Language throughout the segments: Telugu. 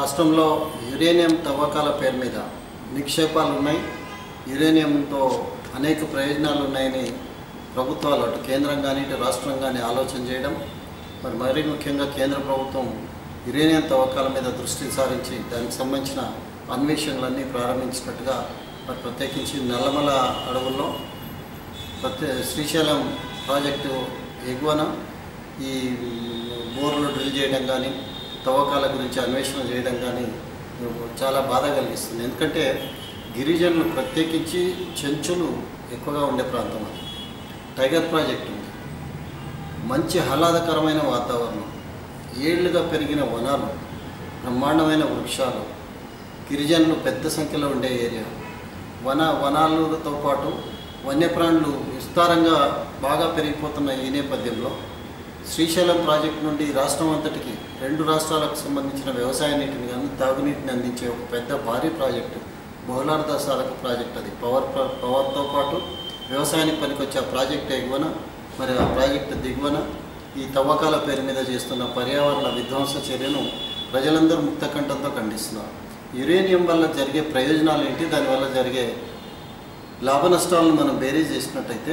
రాష్ట్రంలో యురేనియం తవ్వకాల పేరు మీద నిక్షేపాలు ఉన్నాయి యురేనియంతో అనేక ప్రయోజనాలు ఉన్నాయని ప్రభుత్వాలు అటు కేంద్రం కానీ ఇటు రాష్ట్రం కానీ ఆలోచన చేయడం మరి మరీ ముఖ్యంగా కేంద్ర ప్రభుత్వం యురేనియం తవ్వకాల మీద దృష్టి సారించి దానికి సంబంధించిన అన్వేషణలన్నీ ప్రారంభించినట్టుగా మరి ప్రత్యేకించి నల్లమల అడవుల్లో ప్రత్యే శ్రీశైలం ప్రాజెక్టు ఎగువన ఈ బోర్లు డ్రిల్ చేయడం కానీ తవ్వకాల గురించి అన్వేషణ చేయడం కానీ చాలా బాధ కలిగిస్తుంది ఎందుకంటే గిరిజనులు ప్రత్యేకించి చెంచులు ఎక్కువగా ఉండే ప్రాంతం అది టైగర్ ప్రాజెక్ట్ ఉంది మంచి ఆహ్లాదకరమైన వాతావరణం ఏళ్లుగా పెరిగిన వనాలు బ్రహ్మాండమైన వృక్షాలు గిరిజనులు పెద్ద సంఖ్యలో ఉండే ఏరియా వన వనాలతో పాటు వన్యప్రాణులు విస్తారంగా బాగా పెరిగిపోతున్న ఈ నేపథ్యంలో శ్రీశైలం ప్రాజెక్టు నుండి రాష్ట్రం అంతటికి రెండు రాష్ట్రాలకు సంబంధించిన వ్యవసాయ నీటిని కానీ తాగునీటిని అందించే ఒక పెద్ద భారీ ప్రాజెక్టు బహుళార్థ సాధక ప్రాజెక్ట్ అది పవర్ ప్ర- పవర్తో పాటు వ్యవసాయానికి పనికొచ్చే ఆ ప్రాజెక్టు ఎగువన మరి ఆ ప్రాజెక్టు దిగువన ఈ తవ్వకాల పేరు మీద చేస్తున్న పర్యావరణ విధ్వంస చర్యను ప్రజలందరూ ముక్తకంఠంతో ఖండిస్తున్నారు యురేనియం వల్ల జరిగే ప్రయోజనాలు ఏంటి దానివల్ల జరిగే లాభ నష్టాలను మనం బేరీ చేసినట్టయితే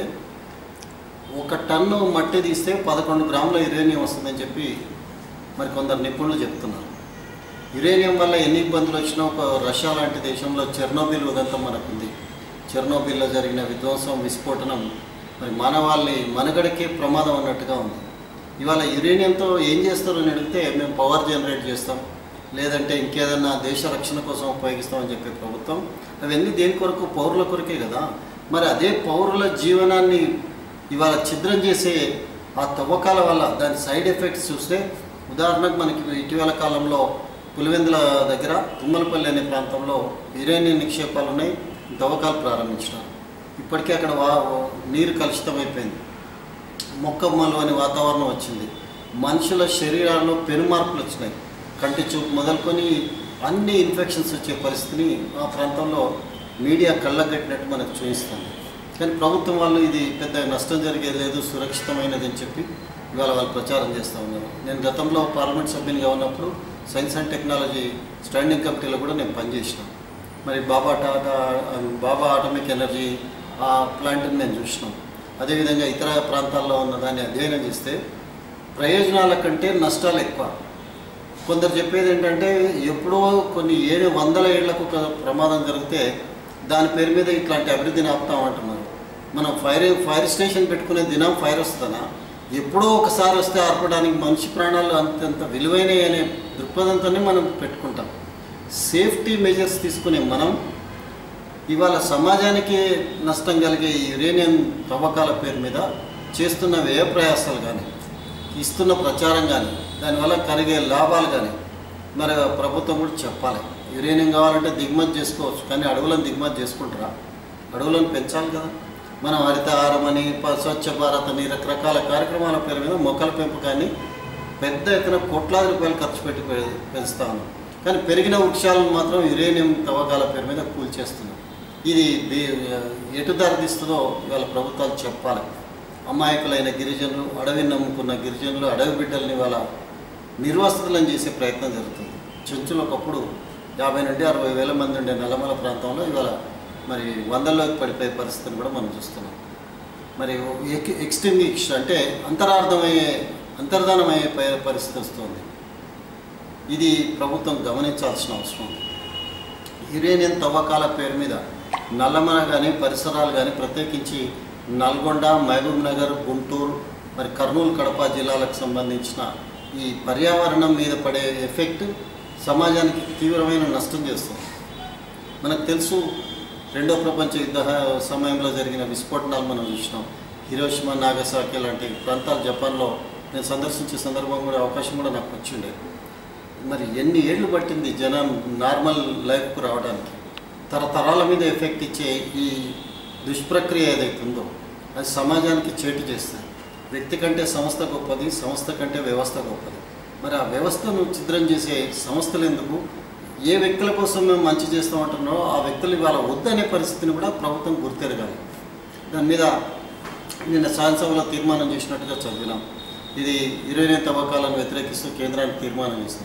ఒక టన్ను మట్టి తీస్తే పదకొండు గ్రాముల యురేనియం వస్తుందని చెప్పి మరి కొందరు నిపుణులు చెప్తున్నారు యురేనియం వల్ల ఎన్ని ఇబ్బందులు వచ్చినా ఒక రష్యా లాంటి దేశంలో చెర్నోబిల్ ఉదంతం మనకుంది చెర్నోబిల్లో జరిగిన విధ్వంసం విస్ఫోటనం మరి మానవాళి మనుగడకే ప్రమాదం అన్నట్టుగా ఉంది ఇవాళ యురేనియంతో ఏం చేస్తారు అని అడిగితే మేము పవర్ జనరేట్ చేస్తాం లేదంటే ఇంకేదన్నా దేశ రక్షణ కోసం ఉపయోగిస్తామని చెప్పే ప్రభుత్వం అవన్నీ దేని కొరకు పౌరుల కొరకే కదా మరి అదే పౌరుల జీవనాన్ని ఇవాళ ఛిద్రం చేసే ఆ తవ్వకాల వల్ల దాని సైడ్ ఎఫెక్ట్స్ చూస్తే ఉదాహరణకు మనకి ఇటీవల కాలంలో పులివెందుల దగ్గర తుమ్మలపల్లి అనే ప్రాంతంలో యురేనియం నిక్షేపాలు ఉన్నాయి తవ్వకాలు ప్రారంభించినారు ఇప్పటికే అక్కడ వా నీరు కలుషితమైపోయింది మొక్కమ్మలు అనే వాతావరణం వచ్చింది మనుషుల శరీరాల్లో పెనుమార్పులు వచ్చినాయి కంటి చూపు మొదలుకొని అన్ని ఇన్ఫెక్షన్స్ వచ్చే పరిస్థితిని ఆ ప్రాంతంలో మీడియా కళ్ళగట్టినట్టు మనకు చూపిస్తుంది కానీ ప్రభుత్వం వాళ్ళు ఇది పెద్ద నష్టం జరిగేది లేదు సురక్షితమైనది అని చెప్పి ఇవాళ వాళ్ళు ప్రచారం చేస్తూ ఉన్నారు నేను గతంలో పార్లమెంట్ సభ్యునిగా ఉన్నప్పుడు సైన్స్ అండ్ టెక్నాలజీ స్టాండింగ్ కమిటీలో కూడా నేను పనిచేసిన మరి బాబా టాటా బాబా ఆటమిక్ ఎనర్జీ ఆ ప్లాంట్ని నేను చూసినాం అదేవిధంగా ఇతర ప్రాంతాల్లో ఉన్న దాన్ని అధ్యయనం చేస్తే ప్రయోజనాల కంటే నష్టాలు ఎక్కువ కొందరు చెప్పేది ఏంటంటే ఎప్పుడో కొన్ని ఏడు వందల ఏళ్లకు ఒక ప్రమాదం జరిగితే దాని పేరు మీద ఇట్లాంటి అభివృద్ధిని ఆపుతామంటున్నారు మనం ఫైర్ ఫైర్ స్టేషన్ పెట్టుకునే దినం ఫైర్ వస్తుందనా ఎప్పుడో ఒకసారి వస్తే ఆర్పడానికి మనిషి ప్రాణాలు అంతంత విలువైనవి అనే దృక్పథంతోనే మనం పెట్టుకుంటాం సేఫ్టీ మెజర్స్ తీసుకునే మనం ఇవాళ సమాజానికి నష్టం కలిగే ఈ యురేనియం తవ్వకాల పేరు మీద చేస్తున్న వ్యయ ప్రయాసాలు కానీ ఇస్తున్న ప్రచారం కానీ దానివల్ల కలిగే లాభాలు కానీ మరి ప్రభుత్వం కూడా చెప్పాలి యురేనియం కావాలంటే దిగుమతి చేసుకోవచ్చు కానీ అడవులను దిగుమతి చేసుకుంటారా అడవులను పెంచాలి కదా మనం హరితహారం అని ప- స్వచ్ఛ భారత్ అని రకరకాల కార్యక్రమాల పేరు మీద మొక్కల పెంపకాన్ని పెద్ద ఎత్తున కోట్లాది రూపాయలు ఖర్చు పెట్టి పె- పెంచుతా ఉన్నాం కానీ పెరిగిన వృక్షాలను మాత్రం యురేనియం తవ్వకాల పేరు మీద కూల్చేస్తున్నాం ఇది దే- ఎటు దారితీస్తుందో ఇవాళ ప్రభుత్వాలు చెప్పాలి అమాయకులైన గిరిజనులు అడవిని నమ్ముకున్న గిరిజనులు అడవి బిడ్డల్ని ఇవాళ నిర్వసతులను చేసే ప్రయత్నం జరుగుతుంది చెంచులు ఒకప్పుడు యాభై నుండి అరవై వేల మంది ఉండే నల్లమల ప్రాంతంలో ఇవాళ మరి వందల్లోకి పడిపోయే పరిస్థితిని కూడా మనం చూస్తున్నాం మరి ఎక్ ఎక్స్ట్రీమ్ అంటే అంతరార్థమయ్యే అంతర్ధానమయ్యే ప- పరిస్థితి వస్తుంది ఇది ప్రభుత్వం గమనించాల్సిన అవసరం ఉంది యురేనియం తవ్వకాల పేరు మీద నల్లమల కానీ పరిసరాలు కానీ ప్రత్యేకించి నల్గొండ మహబూబ్ నగర్ గుంటూరు మరి కర్నూలు కడప జిల్లాలకు సంబంధించిన ఈ పర్యావరణం మీద పడే ఎఫెక్ట్ సమాజానికి తీవ్రమైన నష్టం చేస్తుంది మనకు తెలుసు రెండో ప్రపంచ యుద్ధ సమయంలో జరిగిన విస్ఫోటనాలు మనం చూసినాం హిరోషిమా నాగసాకి లాంటి ప్రాంతాలు జపాన్లో నేను సందర్శించే సందర్భం కూడా అవకాశం కూడా నాకు వచ్చిండే మరి ఎన్ని ఏళ్ళు పట్టింది జనం నార్మల్ లైఫ్కు రావడానికి తరతరాల మీద ఎఫెక్ట్ ఇచ్చే ఈ దుష్ప్రక్రియ ఏదైతే ఉందో అది సమాజానికి చేటు చేస్తుంది వ్యక్తి కంటే సంస్థ గొప్పది సంస్థ కంటే వ్యవస్థ గొప్పది మరి ఆ వ్యవస్థను ఛిద్రం చేసే సంస్థలు ఎందుకు ఏ వ్యక్తుల కోసం మేము మంచి చేస్తామంటున్నారో ఆ వ్యక్తులు ఇవాళ వద్దనే పరిస్థితిని కూడా ప్రభుత్వం గుర్తెరగాలి దాని మీద నిన్న శాసనసభలో తీర్మానం చేసినట్టుగా చదివినాం ఇది యురేనియం తవ్వకాలను వ్యతిరేకిస్తూ కేంద్రానికి తీర్మానం చేసింది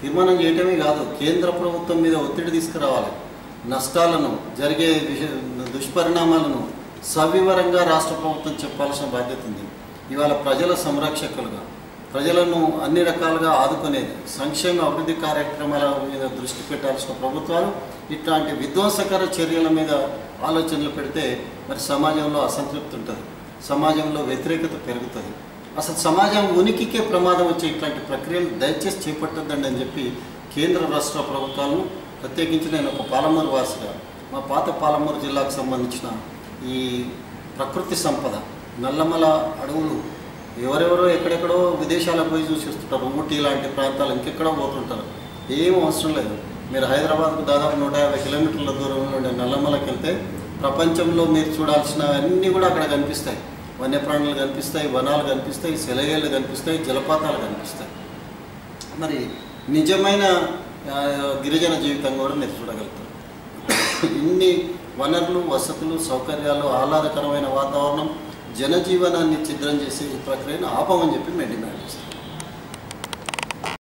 తీర్మానం చేయటమే కాదు కేంద్ర ప్రభుత్వం మీద ఒత్తిడి తీసుకురావాలి నష్టాలను జరిగే విష- దుష్పరిణామాలను సవివరంగా రాష్ట్ర ప్రభుత్వం చెప్పాల్సిన బాధ్యత ఉంది ఇవాళ ప్రజల సంరక్షకులుగా ప్రజలను అన్ని రకాలుగా ఆదుకునేది సంక్షేమ అభివృద్ధి కార్యక్రమాల మీద దృష్టి పెట్టాల్సిన ప్రభుత్వాలు ఇట్లాంటి విధ్వంసకర చర్యల మీద ఆలోచనలు పెడితే మరి సమాజంలో అసంతృప్తి ఉంటుంది సమాజంలో వ్యతిరేకత పెరుగుతుంది అసలు సమాజం ఉనికికే ప్రమాదం వచ్చే ఇట్లాంటి ప్రక్రియలు దయచేసి చేపట్టద్దండి అని చెప్పి కేంద్ర రాష్ట్ర ప్రభుత్వాలను ప్రత్యేకించి నేను ఒక పాలమూరు వాసిగా మా పాత పాలమూరు జిల్లాకు సంబంధించిన ఈ ప్రకృతి సంపద నల్లమల అడవులు ఎవరెవరో ఎక్కడెక్కడో విదేశాలకు పోయి చూసి వస్తుంటారు ఊటీ లాంటి ప్రాంతాలు ఇంకెక్కడో పోతుంటారు ఏం అవసరం లేదు మీరు హైదరాబాద్కు దాదాపు నూట యాభై కిలోమీటర్ల దూరంలో ఉండే నల్లమలకి వెళ్తే ప్రపంచంలో మీరు చూడాల్సిన అన్నీ కూడా అక్కడ కనిపిస్తాయి వన్యప్రాణులు కనిపిస్తాయి వనాలు కనిపిస్తాయి సెలయేళ్ళు కనిపిస్తాయి జలపాతాలు కనిపిస్తాయి మరి నిజమైన ఆ, గిరిజన జీవితం కూడా మీరు చూడగలుగుతారు ఇన్ని వనరులు వసతులు సౌకర్యాలు ఆహ్లాదకరమైన వాతావరణం జనజీవనాన్ని ఛిద్రం చేసే ఈ ప్రక్రియను ఆపమని చెప్పి మేము డిమాండ్ చేస్తాం